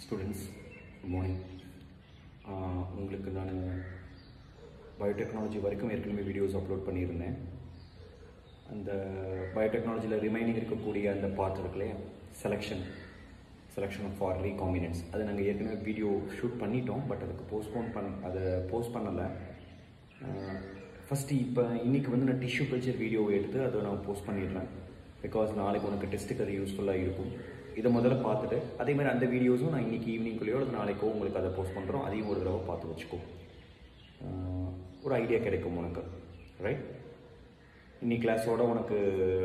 Students good morning உங்களுக்கு நான் biotechnology வரைக்கும் ஏற்கனவே வீடியோஸ் அப்லோட் பண்ணியிருந்தேன் அந்த பயோடெக்னாலஜியில் ரிமைனிங் இருக்கக்கூடிய அந்த பார்ட் இருக்கு இல்லையா செலெக்ஷன் செலெக்ஷன் ஃபார் ரீகாம்பினன்ஸ் அது நாங்கள் ஏற்கனவே வீடியோ ஷூட் பண்ணிட்டோம் பட் அதுக்கு போஸ்ட்போன் பண் அதை போஸ்ட் பண்ணலை ஃபஸ்ட்டு இப்போ இன்றைக்கி வந்து நான் டிஷ்யூ கல்ச்சர் வீடியோ எடுத்து அதை நான் போஸ்ட் பண்ணிடுறேன் பிகாஸ் நாளைக்கு உனக்கு டெஸ்ட்டுக்கு அது யூஸ்ஃபுல்லாக இருக்கும் இதை முதல்ல பார்த்துட்டு அதே மாதிரி அந்த வீடியோஸும் நான் இன்றைக்கி ஈவினிங்குள்ளேயோ அல்லது நாளைக்கோ உங்களுக்கு அதை போஸ்ட் பண்ணுறோம் அதையும் ஒரு தடவை பார்த்து வச்சுக்கோ ஆஹ் ஒரு ஐடியா கிடைக்கும் உனக்கு ரைட் இன்னைக்கு கிளாஸோட உனக்கு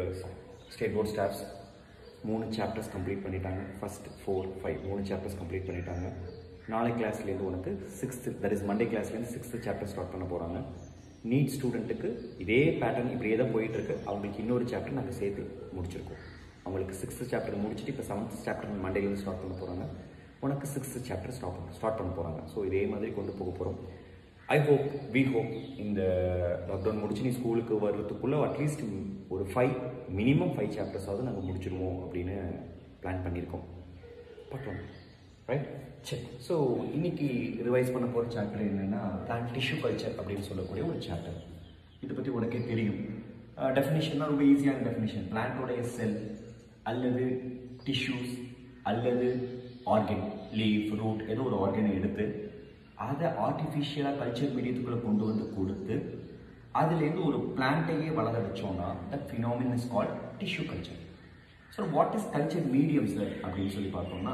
ஸ்டேட் போர்ட் ஸ்டாஃப்ஸ் மூணு சாப்டர்ஸ் கம்ப்ளீட் பண்ணிட்டாங்க ஃபர்ஸ்ட் ஃபோர் ஃபைவ் மூணு சாப்டர்ஸ் கம்ப்ளீட் பண்ணிட்டாங்க நாளை கிளாஸ்லேருந்து உனக்கு சிக்ஸ்த்து தட் இஸ் மண்டே கிளாஸ்லேருந்து சிக்ஸ்த்து சாப்டர் ஸ்டார்ட் பண்ண போகிறாங்க நீட் ஸ்டூடெண்ட்டுக்கு இதே பேட்டர்ன் இப்படியே தான் போயிட்டு இருக்கு அவங்களுக்கு இன்னொரு சாப்டர் நாங்கள் சேர்த்து முடிச்சிருக்கோம் அவங்களுக்கு சிக்ஸ்த்து சாப்டர் முடிச்சுட்டு இப்போ செவன்த் சாப்டர் மண்டேலேருந்து ஸ்டார்ட் பண்ண போகிறாங்க உனக்கு சிக்ஸ்த்து சாப்டர் ஸ்டார்ட் பண்ண ஸ்டார்ட் பண்ண போகிறாங்க ஸோ இதே மாதிரி கொண்டு போக போகிறோம் ஐ ஹோப் வி ஹோப் இந்த லாக்டவுன் முடிச்சு நீ ஸ்கூலுக்கு வர்றதுக்குள்ளே அட்லீஸ்ட் ஒரு ஃபைவ் மினிமம் ஃபைவ் சாப்டர்ஸாவது நாங்கள் முடிச்சிருவோம் அப்படின்னு பிளான் பண்ணியிருக்கோம் பார்க்கலாம் ரைட் சரி ஸோ இன்னைக்கு ரிவைஸ் பண்ண போகிற சாப்டர் என்னென்னா பிளான்ட் டிஷ்யூ கல்ச்சர் அப்படின்னு சொல்லக்கூடிய ஒரு சாப்டர் இதை பற்றி உனக்கே தெரியும் டெஃபினேஷன் தான் ரொம்ப ஈஸியான டெஃபினேஷன் பிளான்ட்டோடைய செல் அல்லது டிஷ்யூஸ் அல்லது ஆர்கன் லீஃப் ரூட் ஏதோ ஒரு ஆர்கனை எடுத்து அதை ஆர்டிஃபிஷியலாக கல்ச்சர் மீடியத்துக்குள்ளே கொண்டு வந்து கொடுத்து அதுலேருந்து ஒரு பிளான்ட்டையே வளர வச்சோம்னா the phenomenon is called tissue culture so what is culture medium sir அப்படின்னு சொல்லி பார்த்தோம்னா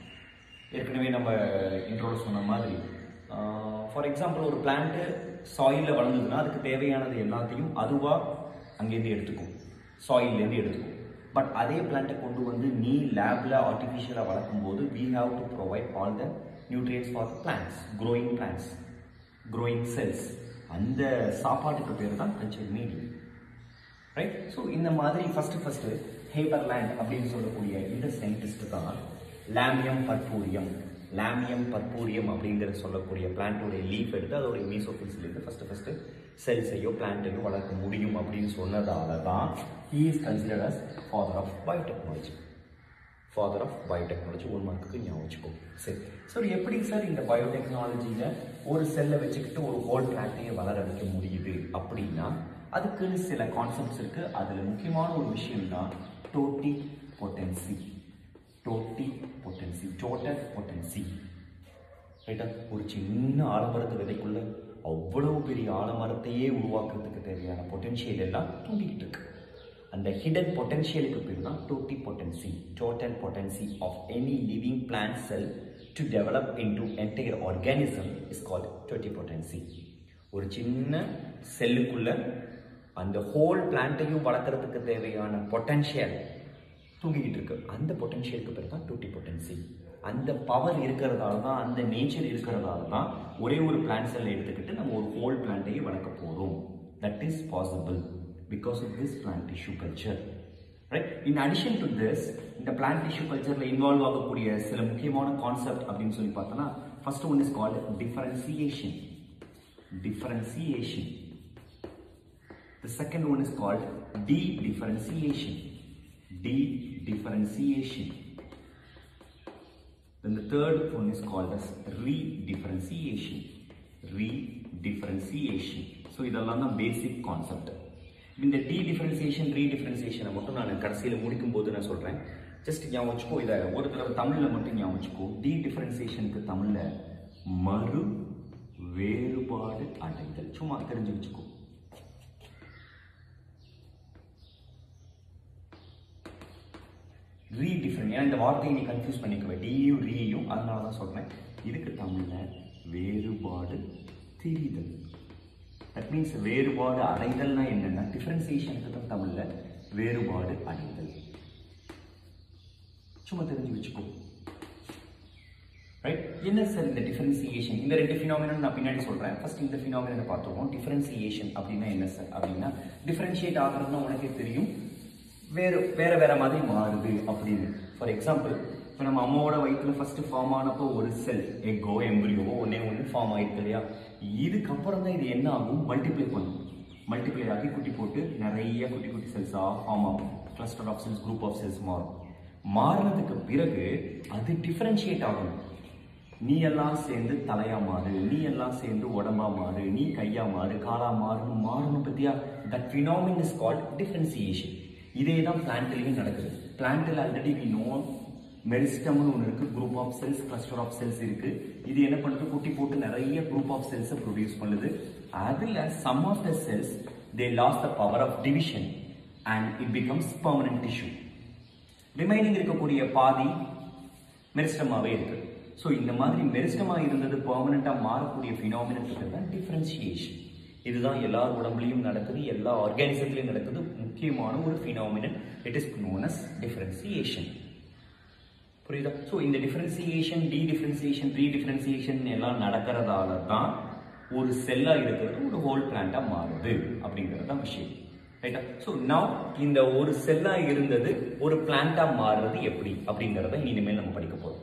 ஏற்கனவே நம்ம இன்ட்ரோட சொன்ன மாதிரி ஃபார் எக்ஸாம்பிள் ஒரு பிளான்ட்டு சாயிலில் வளர்ந்ததுன்னா அதுக்கு தேவையானது எல்லாத்தையும் அதுவாக அங்கேருந்து எடுத்துக்கும் சாயில்லேருந்து எடுத்துக்கும் பட் அதே பிளான்ட்டை கொண்டு வந்து நீ லேபில் ஆர்டிஃபிஷியலாக வளர்க்கும் போது we have to provide all the nutrients for plants growing plants growing cells அந்த சாப்பாட்டுக்கு பேர் தான் கல்ச்சர் மீடியம் ரைட் ஸோ இந்த மாதிரி ஃபஸ்ட்டு ஃபஸ்ட்டு ஹேபர்லேண்ட் அப்படின்னு சொல்லக்கூடிய இந்த சயின்டிஸ்ட் தான் லாமியம் பர்பூரியம் லாமியம் பர்பூரியம் அப்படிங்கிற சொல்லக்கூடிய பிளான்ட்டோடைய லீஃப் எடுத்து அதோடைய மீசோஃபில்ஸ்லேருந்து ஃபஸ்ட்டு ஃபஸ்ட்டு செல்ஸையோ பிளான்ட்டையோ வளர்க்க முடியும் அப்படின்னு சொன்னதால தான் he is considered as father of biotechnology father of biotechnology ஒரு மார்க்குக்கு ஞாபகம் வச்சுக்கோ சரி சார் எப்படி சார் இந்த பயோடெக்னாலஜியில் ஒரு செல்லை வச்சுக்கிட்டு ஒரு ஹோல் பிளான்ட்டையே வளர வைக்க முடியுது அப்படின்னா அதுக்குன்னு சில கான்செப்ட்ஸ் இருக்குது அதில் முக்கியமான ஒரு விஷயம் தான் totipotency totipotency total potency ரைட்டா ஒரு சின்ன ஆலமரத்து விதைக்குள்ள அவ்வளவு பெரிய ஆலமரத்தையே உருவாக்குறதுக்கு தேவையான பொட்டன்ஷியல் எல்லாம் தூங்கிக்கிட்டு இருக்கு அந்த ஹிடன் பொட்டன்ஷியலுக்கு பேர் தான் totipotency total potency of any living plant cell to develop into entire organism is called totipotency ஒரு சின்ன செல்லுக்குள்ள அந்த ஹோல் பிளான்ட்டையும் வளர்க்குறதுக்கு தேவையான பொட்டன்ஷியல் தூங்கிக்கிட்டு இருக்கு அந்த பொட்டன்ஷியலுக்கு பேர் தான் டூட்டி பொட்டன்சி அந்த பவர் இருக்கிறதால தான் அந்த நேச்சர் இருக்கிறதால தான் ஒரே ஒரு பிளான்ட் செல்லை எடுத்துக்கிட்டு நம்ம ஒரு ஹோல் பிளான்ட்டையே வளர்க்க போகிறோம் that is possible because of this plant tissue culture right in addition to this இந்த பிளான்ட் டிஷ்யூ கல்ச்சரில் இன்வால்வ் ஆகக்கூடிய சில முக்கியமான கான்செப்ட் அப்படின்னு சொல்லி பார்த்தோன்னா first one is called differentiation differentiation. The second one is called de-differentiation. De-differentiation. Then the third one is called as re-differentiation. Re-differentiation. So இதெல்லாம் தான் பேசிக் கான்செப்ட் இந்த டி டிஃபரன்சியேஷன் ரீ டிஃபரன்சியேஷனை மட்டும் நான் கடைசியில் முடிக்கும் போது நான் சொல்கிறேன் ஜஸ்ட் ஞாபகம் வச்சுக்கோ இதை ஒரு தடவை தமிழில் மட்டும் ஞாபகம் வச்சுக்கோ டி டிஃபரன்சியேஷனுக்கு தமிழில் மறு வேறுபாடு அடைதல் சும்மா தெரிஞ்சு வச்சுக்கோ ரீ டிஃப்ரெண்ட் ஏன்னா இந்த வார்த்தையை நீ கன்ஃபியூஸ் பண்ணிக்குவேன் டியும் ரீயும் அதனால தான் சொல்கிறேன் இதுக்கு தமிழில் வேறுபாடு திரிதல் தட் மீன்ஸ் வேறுபாடு அடைதல்னா என்னென்னா டிஃப்ரென்சியேஷனுக்கு தான் தமிழில் வேறுபாடு அடைதல் சும்மா தெரிஞ்சு வச்சுக்கோ ரைட் என்ன சார் இந்த டிஃபரன்சியேஷன் இந்த ரெண்டு ஃபினாமினன் நான் பின்னாடி சொல்கிறேன் ஃபர்ஸ்ட் இந்த ஃபினாமினனை பார்த்துருவோம் டிஃபரன்சியேஷன் அப்படின்னா என்ன சார் அப்படின்னா டிஃபரன்ஷியேட் ஆகிறதுனா உனக்கே தெரியும் வேறு வேற வேற மாதிரி மாறுது அப்படின்னு ஃபார் எக்ஸாம்பிள் இப்போ நம்ம அம்மாவோட வயிற்றுல ஃபர்ஸ்ட் ஃபார்ம் ஆனப்போ ஒரு செல் எக்கோ எம்பிரியோவோ ஒன்னே ஒன்று ஃபார்ம் ஆயிருக்கு இல்லையா இதுக்கப்புறம் தான் இது என்ன ஆகும் மல்டிப்ளை பண்ணும் மல்டிப்ளை ஆகி குட்டி போட்டு நிறைய குட்டி குட்டி செல்ஸாக ஃபார்ம் ஆகும் cluster of cells group of cells மாறும் மாறினதுக்கு பிறகு அது டிஃபரன்ஷியேட் ஆகணும் நீ எல்லாம் சேர்ந்து தலையா மாறு நீ எல்லாம் சேர்ந்து உடம்பா மாறு நீ கையா மாறு காலா மாறுன்னு மாறணும் பத்தியா that phenomenon is called differentiation இதே தான் பிளான்ட்லையும் நடக்குது பிளான்ட்டில் ஆல்ரெடி வி நோ மெரிஸ்டம்னு ஒன்று இருக்கு group of cells cluster of cells இருக்கு இது என்ன பண்ணுது குட்டி போட்டு நிறைய குரூப் ஆஃப் செல்ஸை ப்ரொடியூஸ் பண்ணுது அதில் some of the cells they lose the power of division and it becomes permanent tissue remaining இருக்கக்கூடிய பாதி மெரிஸ்டமாவே இருக்கு ஸோ இந்த மாதிரி மெரிஸ்டமா இருந்தது பர்மனெண்ட்டாக மாறக்கூடிய ஃபினாமினத்துக்கு தான் டிஃபரன்சியேஷன் இதுதான் எல்லா உடம்புலையும் நடக்குது எல்லா ஆர்கானிசத்துலையும் நடக்குது முக்கியமான ஒரு phenomenon it is known as differentiation புரியுதா ஸோ இந்த differentiation dedifferentiation redifferentiation எல்லாம் நடக்கிறதால தான் ஒரு செல்லாக இருக்கிறது ஒரு ஹோல் பிளான்ட்டாக மாறுது அப்படிங்கிறது தான் விஷயம் ரைட்டா ஸோ நவ் இந்த ஒரு செல்லாக இருந்தது ஒரு பிளான்ட்டாக மாறுறது எப்படி அப்படிங்கிறத இனிமேல் நம்ம படிக்க போகிறோம்